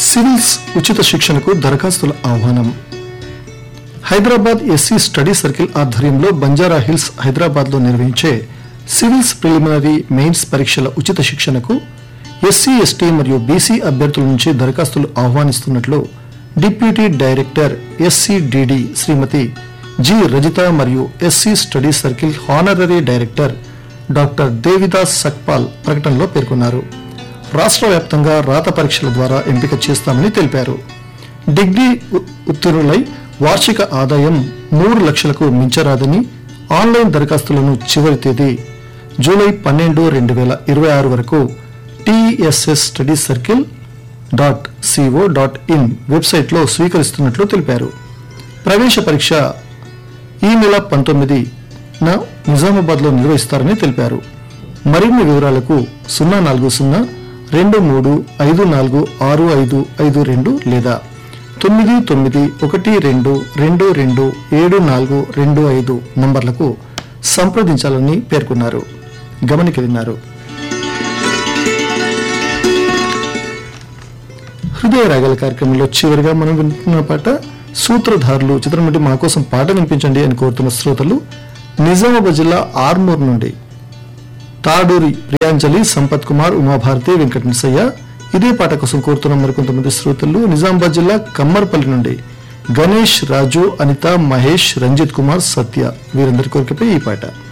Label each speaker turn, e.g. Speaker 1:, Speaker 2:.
Speaker 1: civils ఉచిత శిక్షణకు దరఖాస్తుల ఆహ్వానం హైదరాబాద్ ఎస్సీ స్టడీ సర్కిల్ ఆధ్వర్యంలో బంజారా హిల్స్ హైదరాబాద్ లో నిర్వహించే సివిల్స్ ప్రిలిమినరీ మెయిన్స్ పరీక్షల ఉచిత శిక్షణకు ఎస్సీ ఎస్టీ మరియు బీసీ అభ్యర్థుల నుంచి దరఖాస్తులు ఆహ్వానిస్తున్నట్లు deputy director SCDD Shrimati G Rajitha మరియు SC study circle honorary director doctor Devidas Sakpal ప్రకటనలో పేర్కొన్నారు రాష్ట్ర వ్యాప్తంగా రాత పరీక్షల ద్వారా ఎంపిక చేస్తామని తెలిపారు డిగ్రీ ఉ- ఉత్తీర్ణులై వార్షిక ఆదాయం మూడు లక్షలకు మించరాదని ఆన్లైన్ దరఖాస్తులను చివరి తేదీ జూలై పన్నెండు రెండు వేల ఇరవై ఆరు వరకు TSS study circle dot CO dot in వెబ్సైట్లో స్వీకరిస్తున్నట్లు తెలిపారు ప్రవేశ పరీక్ష ఈ నెల పంతొమ్మిదిన నిజామాబాద్లో నిర్వహిస్తారని తెలిపారు మరిన్ని వివరాలకు సున్నా నాలుగు సున్నా రెండు మూడు ఐదు నాలుగు ఆరు ఐదు ఐదు రెండు లేదా తొమ్మిది తొమ్మిది ఒకటి రెండు రెండు రెండు ఏడు నాలుగు రెండు ఐదు నంబర్లకు సంప్రదించాలని పేర్కొన్నారు గమనిక విన్నారు హృదయ రాగల కార్యక్రమంలో చివరిగా మనం వింటున్న పాట సూత్రధారులు చిత్రం నుండి మా కోసం పాట వినిపించండి అని కోరుతున్న శ్రోతలు నిజామాబాద్ జిల్లా ఆర్మూర్ నుండి తాడూరి ప్రియాంజలి సంపత్ కుమార్ ఉమాభారతి వెంకట నరసయ్య ఇదే పాట కోసం కోరుతున్న మరికొంతమంది శ్రోతలు నిజామాబాద్ జిల్లా కమ్మర్పల్లి నుండి గణేష్ రాజు అనిత మహేష్ రంజిత్ కుమార్ సత్య వీరందరి కోరికపై ఈ పాట